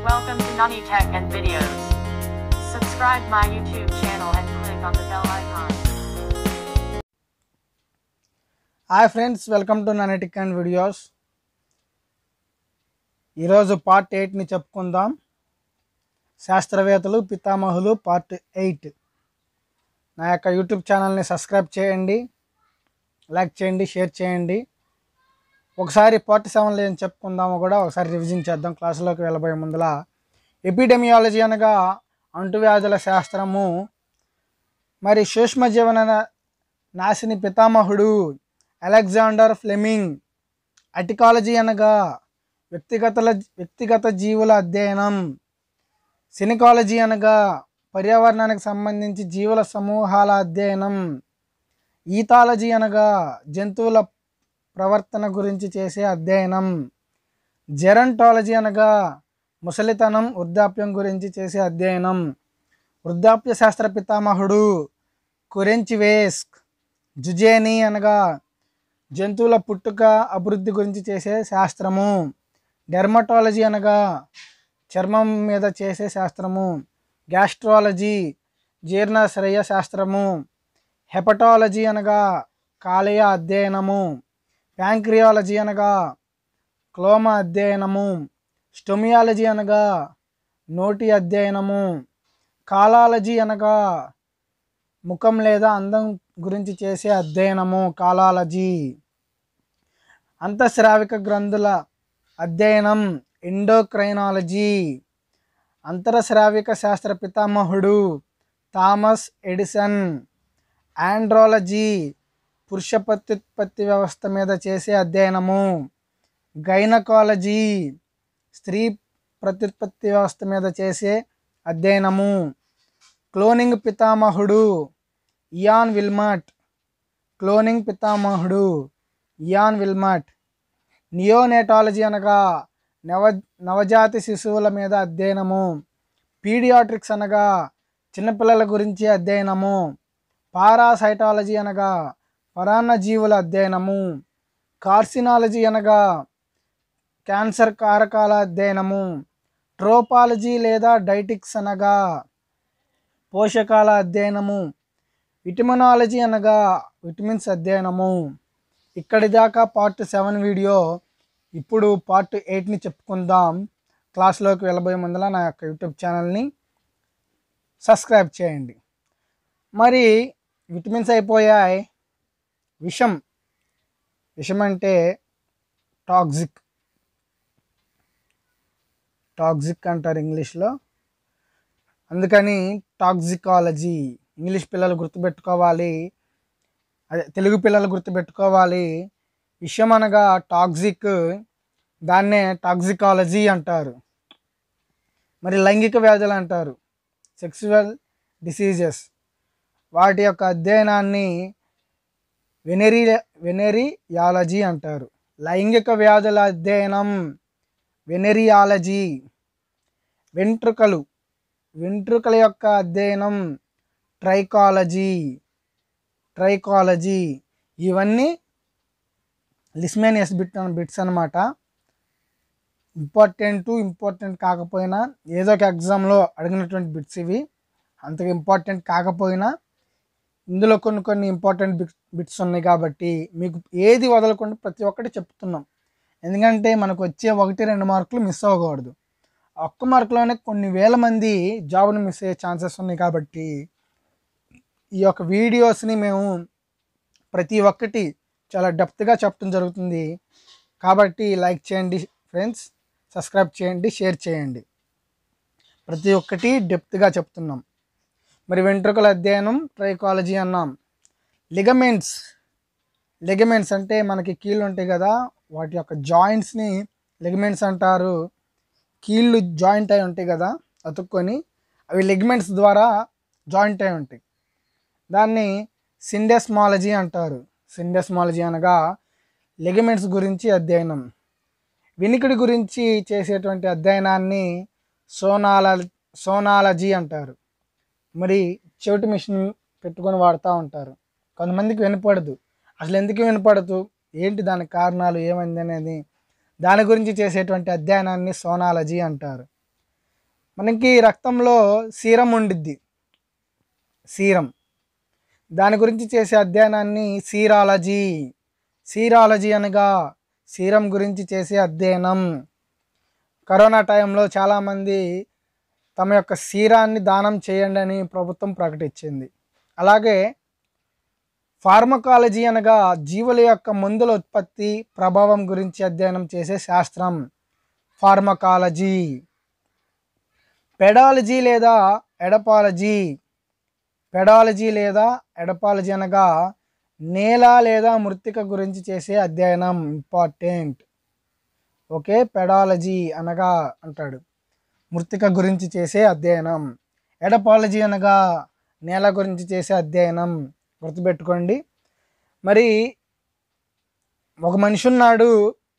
Welcome to Nani Tech and Videos. Subscribe my YouTube channel and click on the bell icon. Hi friends welcome to ననటిక్ and videos ఈరోజు part ఎయిట్ని చెప్పుకుందాం శాస్త్రవేత్తలు పితామహులు part eight నా యొక్క YouTube ఛానల్ని subscribe చేయండి లైక్ చేయండి షేర్ చేయండి ఒకసారి పార్ట్ సెవెన్లో ఏం చెప్పుకుందామో కూడా ఒకసారి రివిజన్ చేద్దాం క్లాసులోకి వెళ్ళబోయే ముందల ఎపిడెమియాలజీ అనగా అంటువ్యాధుల శాస్త్రము మరి సూక్ష్మజీవన నాశిని పితామహుడు అలెగ్జాండర్ ఫ్లెమింగ్ అటికాలజీ అనగా వ్యక్తిగతల వ్యక్తిగత జీవుల అధ్యయనం సినికాలజీ అనగా పర్యావరణానికి సంబంధించి జీవుల సమూహాల అధ్యయనం ఈథాలజీ అనగా జంతువుల ప్రవర్తన గురించి చేసే అధ్యయనం జెరంటాలజీ అనగా ముసలితనం వృద్ధాప్యం గురించి చేసే అధ్యయనం వృద్ధాప్య శాస్త్ర పితామహుడు కురెంచివేస్క్ జుజేని అనగా జంతువుల పుట్టుక అభివృద్ధి గురించి చేసే శాస్త్రము డెర్మటాలజీ అనగా చర్మం మీద చేసే శాస్త్రము గ్యాస్ట్రాలజీ జీర్ణాశ్రయ శాస్త్రము హెపటాలజీ అనగా కాలేయ అధ్యయనము ప్యాంక్రియాలజీ అనగా క్లోమ అధ్యయనము స్టొమియాలజీ అనగా నోటి అధ్యయనము కాలాలజీ అనగా ముఖం లేదా అందం గురించి చేసే అధ్యయనము కాలాలజీ అంతఃస్రావిక గ్రంథుల అధ్యయనం ఎండోక్రైనాలజీ అంతరస్రావిక శాస్త్ర పితామహుడు థామస్ ఎడిసన్ ఆండ్రాలజీ పురుష ప్రత్యుత్పత్తి వ్యవస్థ మీద చేసే అధ్యయనము గైనకాలజీ స్త్రీ ప్రత్యుత్పత్తి వ్యవస్థ మీద చేసే అధ్యయనము క్లోనింగ్ పితామహుడు ఇయాన్ విల్మట్ క్లోనింగ్ పితామహుడు ఇయాన్ విల్మట్ నియోనేటాలజీ అనగా నవ నవజాతి శిశువుల మీద అధ్యయనము పీడియాట్రిక్స్ అనగా చిన్నపిల్లల గురించి అధ్యయనము పారాసైటాలజీ అనగా పరాన్న జీవుల అధ్యయనము కార్సినాలజీ అనగా క్యాన్సర్ కారకాల అధ్యయనము ట్రోపాలజీ లేదా డైటిక్స్ అనగా పోషకాల అధ్యయనము విటమినాలజీ అనగా విటమిన్స్ అధ్యయనము ఇక్కడి దాకా పార్ట్ సెవెన్ వీడియో ఇప్పుడు పార్ట్ ఎయిట్ని చెప్పుకుందాం క్లాస్లోకి వెళ్ళబోయే ముందర నా యొక్క యూట్యూబ్ ఛానల్ని సబ్స్క్రైబ్ చేయండి మరి విటమిన్స్ అయిపోయాయి విషం విషం అంటే టాక్సిక్ టాక్సిక్ అంటారు ఇంగ్లీష్లో అందుకని టాక్సికాలజీ ఇంగ్లీష్ పిల్లలు గుర్తుపెట్టుకోవాలి అదే తెలుగు పిల్లలు గుర్తుపెట్టుకోవాలి విషయం అనగా టాక్సిక్ దాన్నే టాక్సికాలజీ అంటారు మరి లైంగిక వ్యాధులు అంటారు సెక్సువల్ డిసీజెస్ వాటి యొక్క అధ్యయనాన్ని వెనరీ వెనరియాలజీ అంటారు లైంగిక వ్యాధుల అధ్యయనం వెనరియాలజీ వెంట్రుకలు వెంట్రుకల యొక్క అధ్యయనం ట్రైకాలజీ ట్రైకాలజీ ఇవన్నీ లిస్మేనియస్ బిట్ బిట్స్ అనమాట ఇంపార్టెంట్ ఇంపార్టెంట్ కాకపోయినా ఏదో ఒక ఎగ్జామ్లో అడిగినటువంటి బిట్స్ ఇవి అంతగా ఇంపార్టెంట్ కాకపోయినా ఇందులో కొన్ని కొన్ని ఇంపార్టెంట్ బిట్స్ బిట్స్ ఉన్నాయి కాబట్టి మీకు ఏది వదలకుండా ప్రతి ఒక్కటి చెప్తున్నాం ఎందుకంటే మనకు వచ్చే ఒకటి రెండు మార్కులు మిస్ అవ్వకూడదు ఆ ఒక్క మార్కులోనే కొన్ని వేల మంది జాబ్ని మిస్ అయ్యే ఛాన్సెస్ ఉన్నాయి కాబట్టి ఈ యొక్క వీడియోస్ని మేము ప్రతి ఒక్కటి చాలా డెప్త్గా చెప్పడం జరుగుతుంది కాబట్టి లైక్ చేయండి ఫ్రెండ్స్ సబ్స్క్రైబ్ చేయండి షేర్ చేయండి ప్రతి ఒక్కటి డెప్త్గా చెప్తున్నాం మరి వెంట్రుకల అధ్యయనం ట్రైకాలజీ అన్నాం లిగమెంట్స్ లిగమెంట్స్ అంటే మనకి కీళ్ళు ఉంటాయి కదా వాటి యొక్క జాయింట్స్ని లిగమెంట్స్ అంటారు కీళ్ళు జాయింట్ అయి ఉంటాయి కదా అతుక్కొని అవి లిగమెంట్స్ ద్వారా జాయింట్ అయి ఉంటాయి దాన్ని సిండెస్మాలజీ అంటారు సిండెస్మాలజీ అనగా లిగమెంట్స్ గురించి అధ్యయనం వినికిడి గురించి చేసేటువంటి అధ్యయనాన్ని సోనాల సోనాలజీ అంటారు మరి చెవిటి మిషన్ పెట్టుకొని వాడుతూ ఉంటారు కొంతమందికి వినపడదు అసలు ఎందుకు వినపడదు ఏంటి దానికి కారణాలు ఏమైంది అనేది దాని గురించి చేసేటువంటి అధ్యయనాన్ని సోనాలజీ అంటారు మనకి రక్తంలో సీరం ఉండిద్ది సీరం దాని గురించి చేసే అధ్యయనాన్ని సీరాలజీ సీరాలజీ అనగా సీరం గురించి చేసే అధ్యయనం కరోనా టైంలో చాలామంది తమ యొక్క సీరాన్ని దానం చేయండి అని ప్రభుత్వం ప్రకటించింది అలాగే ఫార్మకాలజీ అనగా జీవుల యొక్క మందుల ఉత్పత్తి ప్రభావం గురించి అధ్యయనం చేసే శాస్త్రం ఫార్మకాలజీ పెడాలజీ లేదా ఎడపాలజీ పెడాలజీ లేదా ఎడపాలజీ అనగా నేల లేదా మృతిక గురించి చేసే అధ్యయనం ఇంపార్టెంట్ ఓకే పెడాలజీ అనగా అంటాడు మృతిక గురించి చేసే అధ్యయనం ఎడపాలజీ అనగా నేల గురించి చేసే అధ్యయనం గుర్తుపెట్టుకోండి మరి ఒక మనిషి ఉన్నాడు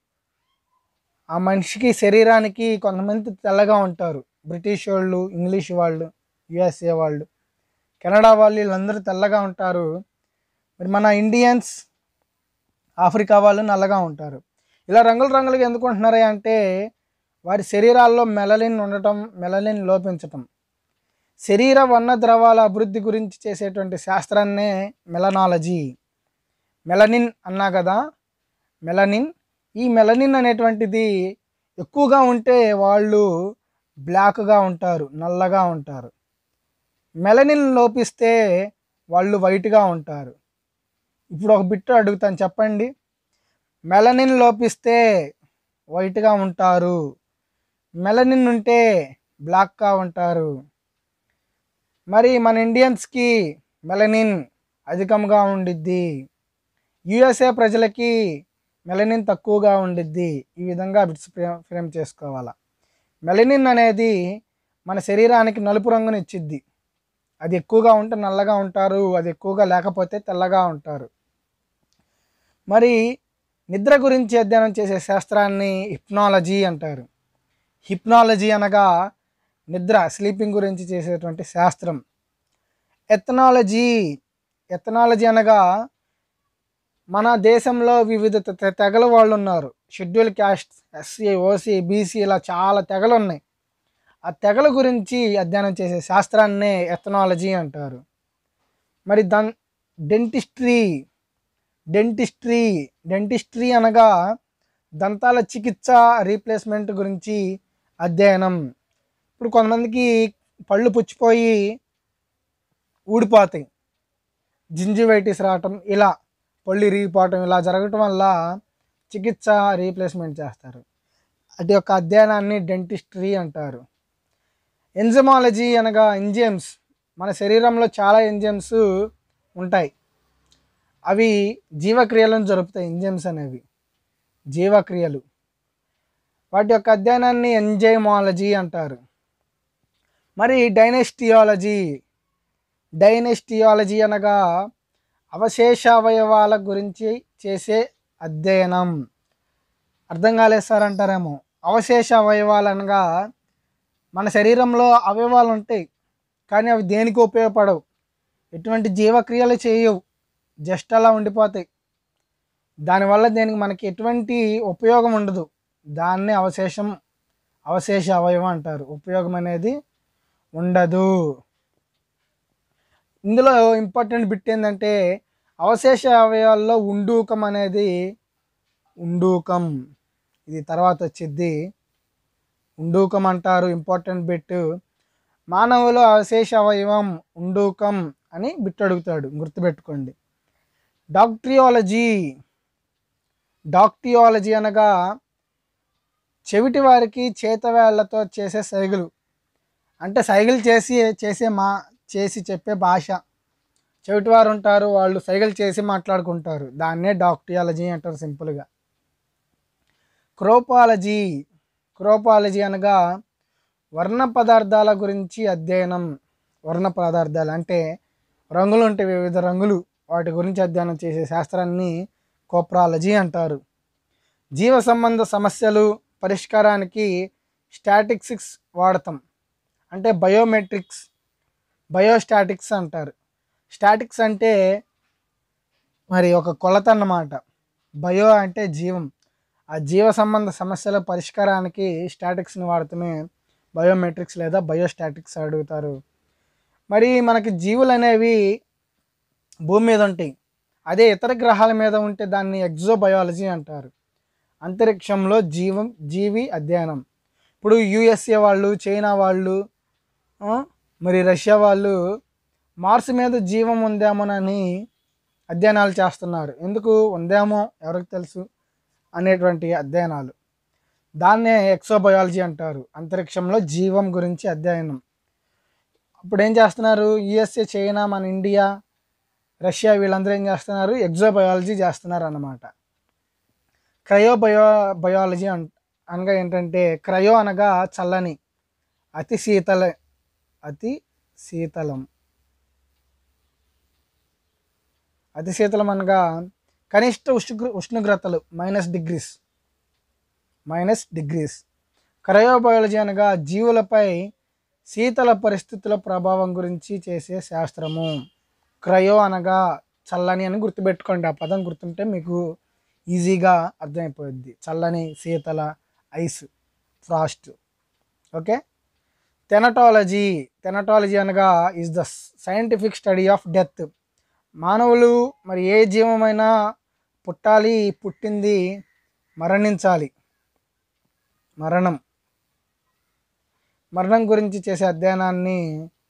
ఆ మనిషికి శరీరానికి కొంతమంది తెల్లగా ఉంటారు బ్రిటిష్ వాళ్ళు ఇంగ్లీష్ వాళ్ళు యుఎస్ఏ వాళ్ళు కెనడా వాళ్ళు వీళ్ళందరూ తెల్లగా ఉంటారు మరి మన ఇండియన్స్ ఆఫ్రికా వాళ్ళు నల్లగా ఉంటారు ఇలా రంగులు రంగులుగా ఎందుకు ఉంటున్నారా అంటే వారి శరీరాల్లో మెలలిన్ ఉండటం మెలలిన్ లోపించటం శరీర వర్ణ ద్రవాల అభివృద్ధి గురించి చేసేటువంటి శాస్త్రాన్నే మెలనాలజీ మెలనిన్ అన్నా కదా మెలనిన్ ఈ మెలనిన్ అనేటువంటిది ఎక్కువగా ఉంటే వాళ్ళు బ్లాక్గా ఉంటారు నల్లగా ఉంటారు మెలనిన్ లోపిస్తే వాళ్ళు వైట్గా ఉంటారు ఇప్పుడు ఒక బిట్టు అడుగుతాను చెప్పండి మెలనిన్ లోపిస్తే వైట్గా ఉంటారు మెలనిన్ ఉంటే బ్లాక్గా ఉంటారు మరి మన ఇండియన్స్కి మెలనిన్ అధికంగా ఉండిద్ది యుఎస్ఏ ప్రజలకి మెలనిన్ తక్కువగా ఉండిద్ది ఈ విధంగా బిట్స్ ఫ్రేమ్ ఫ్రేమ్ చేసుకోవాలా మెలనిన్ అనేది మన శరీరానికి నలుపు రంగుని ఇచ్చిద్ది అది ఎక్కువగా ఉంటే నల్లగా ఉంటారు అది ఎక్కువగా లేకపోతే తెల్లగా ఉంటారు మరి నిద్ర గురించి అధ్యయనం చేసే శాస్త్రాన్ని హిప్నాలజీ అంటారు హిప్నాలజీ అనగా నిద్ర స్లీపింగ్ గురించి చేసేటువంటి శాస్త్రం ఎథనాలజీ ఎథనాలజీ అనగా మన దేశంలో వివిధ తె- తె- తెగల వాళ్ళు ఉన్నారు schedule caste SC OC BC ఇలా చాలా తెగలు ఉన్నాయి ఆ తెగల గురించి అధ్యయనం చేసే శాస్త్రాన్నే ఎథనాలజీ అంటారు మరి దన్ డెంటిస్ట్రీ డెంటిస్ట్రీ డెంటిస్ట్రీ అనగా దంతాల చికిత్స రీప్లేస్మెంట్ గురించి అధ్యయనం ఇప్పుడు కొంతమందికి పళ్ళు పుచ్చిపోయి ఊడిపోతాయి జింజివైటిస్ రావటం ఇలా పళ్ళు ఇరిగిపోవటం ఇలా జరగటం వల్ల చికిత్స రీప్లేస్మెంట్ చేస్తారు అటు యొక్క అధ్యయనాన్ని డెంటిస్ట్రీ అంటారు ఎంజమాలజీ అనగా ఎంజైమ్స్ మన శరీరంలో చాలా ఎంజైమ్స్ ఉంటాయి అవి జీవక్రియలను జరుపుతాయి ఎంజైమ్స్ అనేవి జీవక్రియలు వాటి యొక్క అధ్యయనాన్ని ఎంజైమాలజీ అంటారు మరి డైనెస్టియాలజీ డైనెస్టియాలజీ అనగా అవశేష అవయవాల గురించి చేసే అధ్యయనం అర్థం కాలేదు సార్ అంటారేమో అవశేష అవయవాలు అనగా మన శరీరంలో అవయవాలు ఉంటాయి కానీ అవి దేనికి ఉపయోగపడవు ఎటువంటి జీవక్రియలు చేయవు జస్ట్ అలా ఉండిపోతాయి దానివల్ల దేనికి మనకి ఎటువంటి ఉపయోగం ఉండదు దాన్నే అవశేషం అవశేష అవయవం అంటారు ఉపయోగం అనేది ఉండదు ఇందులో ఇంపార్టెంట్ బిట్ ఏంటంటే అవశేష అవయవాల్లో ఉండూకం అనేది ఉండూకం ఇది తర్వాత వచ్చిద్ది ఉండూకం అంటారు ఇంపార్టెంట్ బిట్ మానవులో అవశేష అవయవం ఉండూకం అని బిట్ అడుగుతాడు గుర్తుపెట్టుకోండి డాక్ట్రియాలజీ డాక్టియాలజీ అనగా చెవిటి వారికి చేతవేళ్లతో చేసే సైగులు అంటే సైగలు చేసి చేసే మా చేసి చెప్పే భాష చెవిటి వారు ఉంటారు వాళ్ళు సైగలు చేసి మాట్లాడుకుంటారు దాన్నే డాక్టియాలజీ అంటారు సింపుల్గా క్రోపాలజీ క్రోపాలజీ అనగా వర్ణ పదార్థాల గురించి అధ్యయనం వర్ణ పదార్థాలు అంటే రంగులు ఉంటాయి వివిధ రంగులు వాటి గురించి అధ్యయనం చేసే శాస్త్రాన్ని కోప్రాలజీ అంటారు జీవ సంబంధ సమస్యలు పరిష్కారానికి స్టాటిక్సిక్స్ వాడతాం అంటే బయోమెట్రిక్స్ బయోస్టాటిక్స్ అంటారు స్టాటిక్స్ అంటే మరి ఒక కొలత అన్నమాట బయో అంటే జీవం ఆ జీవ సంబంధ సమస్యల పరిష్కారానికి స్టాటిక్స్ని వాడటమే బయోమెట్రిక్స్ లేదా బయోస్టాటిక్స్ అడుగుతారు మరి మనకి జీవులు అనేవి భూమి మీద ఉంటాయి అదే ఇతర గ్రహాల మీద ఉంటే దాన్ని ఎగ్జోబయాలజీ అంటారు అంతరిక్షంలో జీవం జీవి అధ్యయనం ఇప్పుడు యుఎస్ఏ వాళ్ళు చైనా వాళ్ళు ఆ, మరి రష్యా వాళ్ళు మార్స్ మీద జీవం ఉందేమోనని అధ్యయనాలు చేస్తున్నారు ఎందుకు ఉందేమో ఎవరికి తెలుసు అనేటువంటి అధ్యయనాలు దాన్నే ఎక్సోబయాలజీ అంటారు అంతరిక్షంలో జీవం గురించి అధ్యయనం అప్పుడు ఏం చేస్తున్నారు యుఎస్ఏ చైనా మన ఇండియా రష్యా వీళ్ళందరూ ఏం చేస్తున్నారు ఎగ్జోబయాలజీ చేస్తున్నారు అన్నమాట క్రయో బయో బయాలజీ అన్ అనగా ఏంటంటే క్రయో అనగా చల్లని అతి శీతల అతి శీతలం అతి శీతలం అనగా కనిష్ట ఉష్ణ ఉష్ణోగ్రతలు minus degrees minus degrees cryobiology అనగా జీవులపై శీతల పరిస్థితుల ప్రభావం గురించి చేసే శాస్త్రము క్రయో అనగా చల్లని అని గుర్తుపెట్టుకోండి ఆ పదం గుర్తుంటే మీకు ఈజీగా అర్థమైపోద్ది చల్లని శీతల ice frost okay thanatology thanatology అనగా is the scientific study of death మానవులు మరి ఏ జీవమైనా పుట్టాలి పుట్టింది మరణించాలి మరణం మరణం గురించి చేసే అధ్యయనాన్ని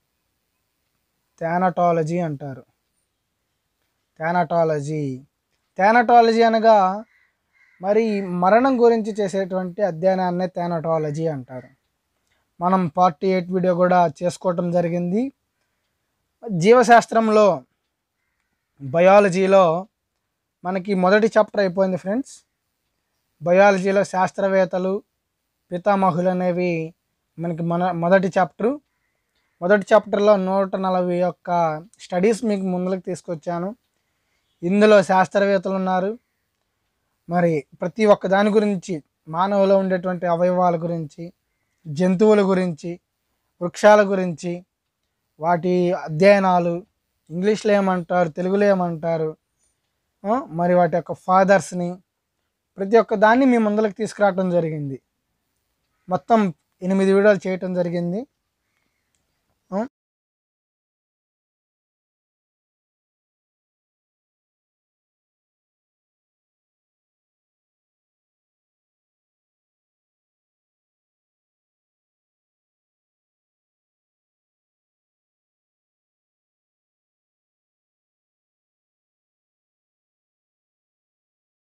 థానటాలజీ అంటారు థానటాలజీ థానటాలజీ అనగా మరి మరణం గురించి చేసేటువంటి అధ్యయనాన్నే థానటాలజీ అంటారు మనం ఫార్టీ ఎయిట్ వీడియో కూడా చేసుకోవటం జరిగింది జీవశాస్త్రంలో బయాలజీలో మనకి మొదటి చాప్టర్ అయిపోయింది ఫ్రెండ్స్ బయాలజీలో శాస్త్రవేత్తలు పితామహులు అనేవి మనకి మన మొదటి చాప్టరు మొదటి చాప్టర్లో నూట నలభై ఒక్క స్టడీస్ మీకు ముందుకు తీసుకొచ్చాను ఇందులో శాస్త్రవేత్తలు ఉన్నారు మరి ప్రతి ఒక్క దాని గురించి మానవులో ఉండేటువంటి అవయవాల గురించి జంతువుల గురించి వృక్షాల గురించి వాటి అధ్యయనాలు ఇంగ్లీష్లో ఏమంటారు తెలుగులో ఏమంటారు ఆ, మరి వాటి యొక్క ఫాదర్స్ని ప్రతి ఒక్క దాన్ని మీ ముందరకు తీసుకురావటం జరిగింది మొత్తం ఎనిమిది వీడియోలు చేయటం జరిగింది